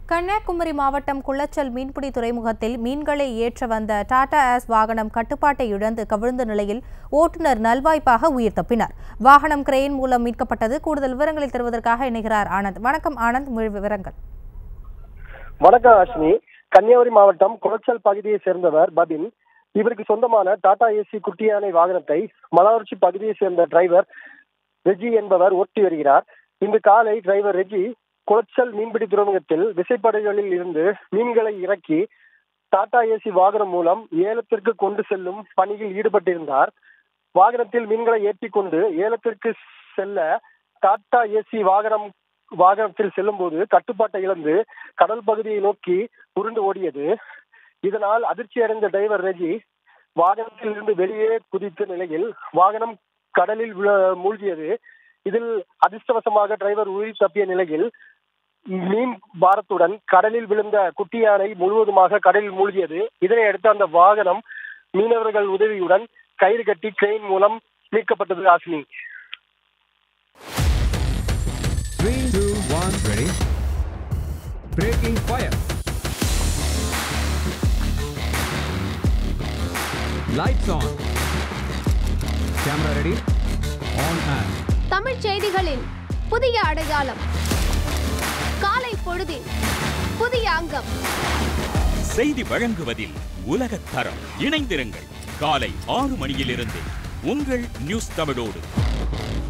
கன்னியாகுமரி மாவட்டம் குளச்சல் மீன்பிடி துறைமுகத்தில் மீன்களை ஏற்ற வந்த டாடா ஏஸ் வாகனம் கட்டுப்பாட்டை இழந்து கவிழ்ந்த நிலையில் ஓட்டுநர் நல்வாய்ப்பாக உயிர் தப்பினார் வாகனம் கிரெயின் மூலம் மீட்கப்பட்டது கூடுதல் விவரங்களை தருவதற்காக இணைகிறார் ஆனந்த் வணக்கம் ஆனந்த் முழு விவரங்கள் வணக்கம் அஸ்வினி கன்னியாகுமரி மாவட்டம் குளச்சல் பகுதியை சேர்ந்தவர் பபின் இவருக்கு சொந்தமான டாடா ஏசி குட்டி யானை வாகனத்தை மலவர்ச்சி பகுதியை சேர்ந்த டிரைவர் ரெஜி என்பவர் ஓட்டி வருகிறார் இன்று காலை டிரைவர் ரெஜி குளச்சல் மீன்பிடி துறைமுகத்தில் விசைப்படகுகளில் இருந்து மீன்களை இறக்கி டாடா ஏசி வாகனம் மூலம் ஏலத்திற்கு கொண்டு செல்லும் பணியில் ஈடுபட்டிருந்தார் வாகனத்தில் மீன்களை ஏற்றிக் கொண்டு ஏலத்திற்கு செல்ல டாடா ஏசி வாகனம் வாகனத்தில் செல்லும்போது கட்டுப்பாட்டை இழந்து கடல் பகுதியை நோக்கி உருண்டு ஓடியது இதனால் அதிர்ச்சி அடைந்த டிரைவர் ரெஜி வாகனத்தில் இருந்து வெளியே குதித்த நிலையில் வாகனம் கடலில் விழ- மூழ்கியது இதில் அதிர்ஷ்டவசமாக டிரைவர் உயிர் தப்பிய நிலையில் மீன் பாரத்துடன் கடலில் விழுந்த குட்டி யானை முழுவதுமாக கடலில் மூழ்கியது இதனை அடுத்து அந்த வாகனம் மீனவர்கள் உதவியுடன் கயிறு கட்டி ட்ரெயின் மூலம் மீட்கப்பட்டது ஆசினி Three, two, one, ready. Breaking fire. Lights on. Camera ready. On and. தமிழ்ச் செய்திகளின் புதிய அடையாளம் காலை பொழுதின் புதிய அங்கம் செய்தி வழங்குவதில் உலகத் தரம் இணைந்திருங்கள் காலை ஆறு மணியிலிருந்து உங்கள் நியூஸ் தமிழோடு